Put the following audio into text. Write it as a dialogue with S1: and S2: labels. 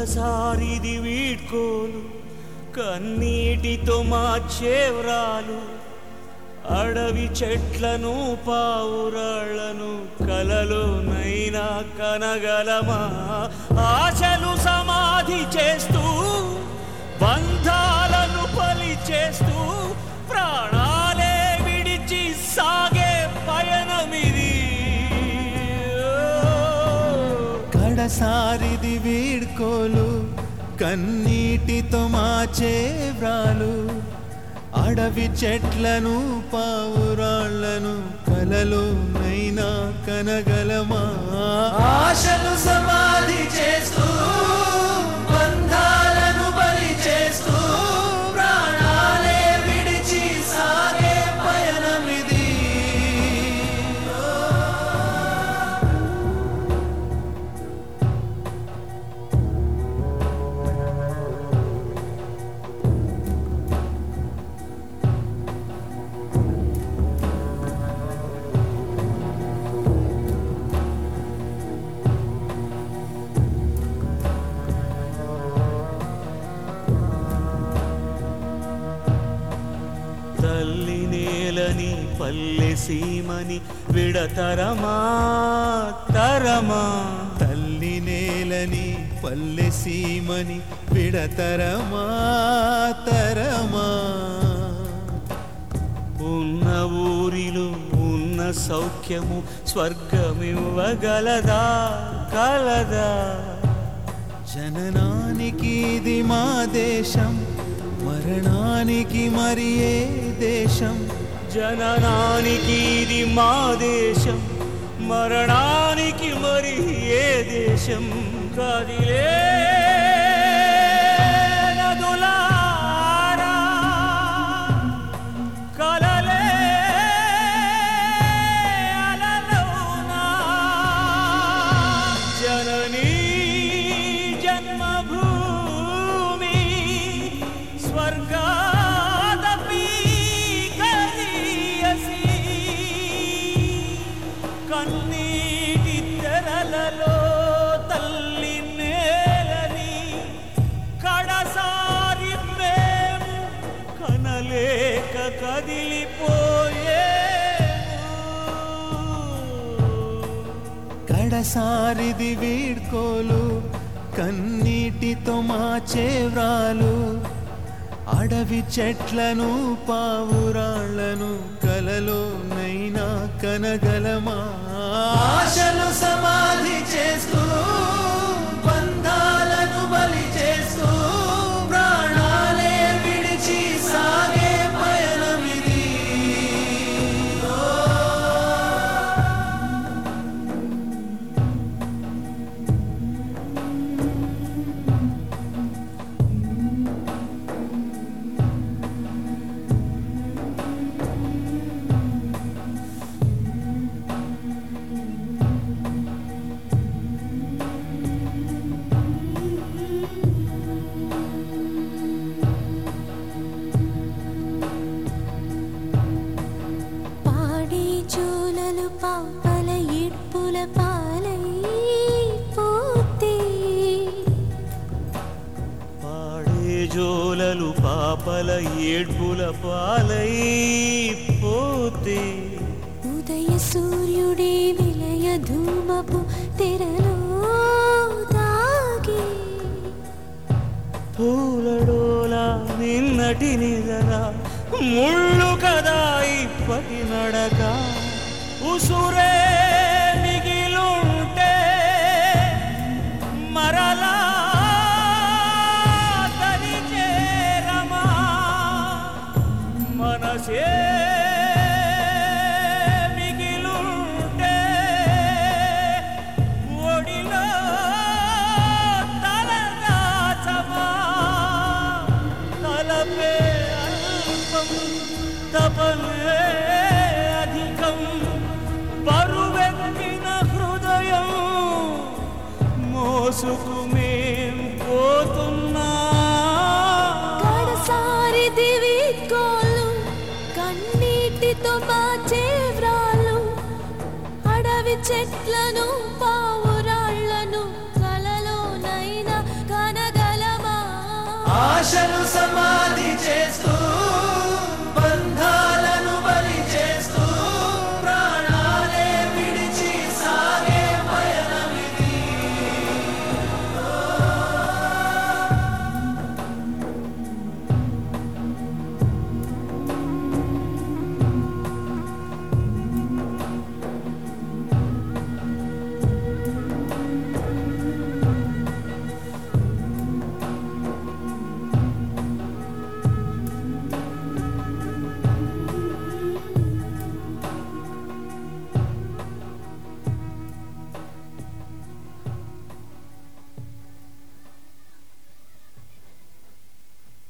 S1: కడసారిది వీడ్కోలు కన్నీటితో మార్చేవ్రాలు అడవి చెట్లను పావురాళ్లను కలలోనైనా కనగలమా ఆశలు సమాధి చేస్తూ బంధాలను పలి చేస్తూ ప్రాణాలే విడిచి సాగే పయనమిది
S2: కడసారిది వీడ్కోలు కన్నీటితో మాచే వ్రాలు అడవి చెట్లను పావురాళ్లను కలలో నైనా కనగలమా ఆశలు సమాధి చేస్తూ బంధాలను బలి చేస్తూ ప్రాణాలే విడిచి సాగే పయనమిది
S1: తల్లి నేలని పల్లె సీమని విడతరమా తరమా
S2: తల్లి నేలని పల్లె సీమని విడతరమా తరమా
S1: ఉన్న ఊరిలో ఉన్న సౌఖ్యము స్వర్గమివ్వగలదా కలదా
S2: జననానికి ఇది మా దేశం మరణానికి మరి ఏ దేశం
S1: జననానికి ఇది మా దేశం మరణానికి మరి ఏ దేశం కదిలే నదులారా, కలలే అలలోనా, జననీ జన్మభూమి స్వర్గాదపి కనీయసి కన్నీటి తెరలలో తల్లి నేలని కడసారి మేము కనలేక కదిలిపోయే
S2: కడసారిది వీడ్కోలు కన్నీటితో మాచే వ్రాలు అడవి చెట్లను పావురాళ్లను కలలో నైనా కనగలమా ఆశలు సమాధి చేస్తూ బంధాలను బలి చేస్తూ ప్రాణాలే విడిచి సాగే పయనమిది
S3: పాడే జోలలు పాపల ఇడ్పుల పాలై పోతే
S1: పాడే జోలలు పాపల ఏడ్పుల పాలై పోతే
S3: ఉదయ సూర్యుడే విలయ ధూమపు తెరలో దాగి
S1: పూలడోల నిన్నటి నిదరా ముళ్ళు కదా ఇప్పటి నడక ఉసురే మిగిలుంటే మరలా తని చేరమా మనసే మిగిలుంటే ఒడిలో తలదాచమా తలపే అల్పం తపలే అధికం బరువెక్కిన హృదయం మోసుకు మేం పోతున్నా
S3: కడసారి దివి కోలు కన్నీటితో మాచే వ్రాలు అడవి చెట్లను పావురాళ్లను కలలోనైనా కన
S2: సమాధి చేస్తూ